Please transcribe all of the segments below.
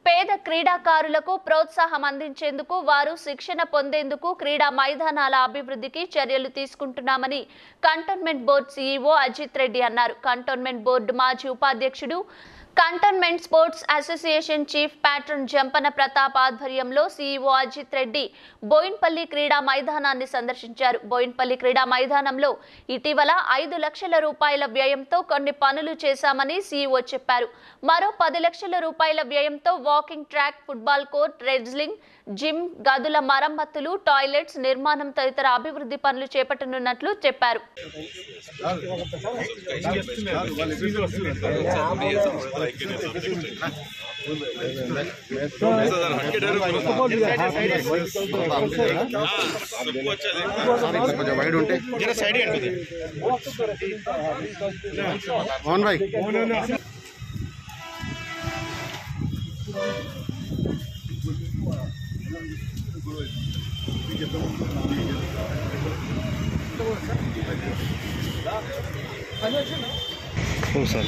పేద క్రీడాకారులకు ప్రోత్సాహం అందించేందుకు వారు శిక్షణ పొందేందుకు క్రీడా మైదానాల అభివృద్ధికి చర్యలు తీసుకుంటున్నామని cantonment board CEO Ajit Reddy అన్నారు కంటోన్మెంట్ బోర్డు మాజీ ఉపాధ్యక్షుడు cantonment sports association chief patron Jampana Pratap ఆధ్వర్యంలో సీఈఓ అజిత్ రెడ్డి బోయిన్పల్లి క్రీడా మైదానాన్ని సందర్శించారు బోయిన్పల్లి క్రీడా మైదానంలో ఇటీవల ఐదు లక్షల రూపాయల వ్యయంతో కొన్ని పనులు చేశామని సీఈఓ చెప్పారు మరో పది లక్షల రూపాయల వ్యయంతో walking track football court wrestling gym గదుల మరమ్మతులు టాయిలెట్స్ నిర్మాణం తదితర అభివృద్ధి పనులు చేపట్టనున్నట్లు చెప్పారు కొంచెం వైడ్ ఉంటే జర సైడ్ అండి Mohan bhai sir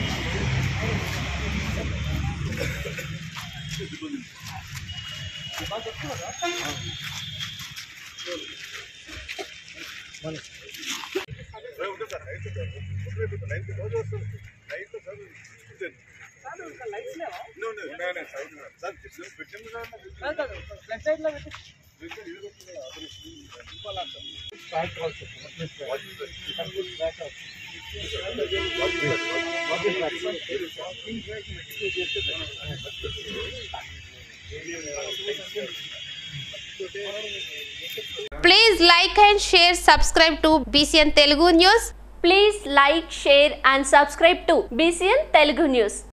Please like and share, subscribe to BCN Telugu News. Please like share and subscribe to BCN Telugu news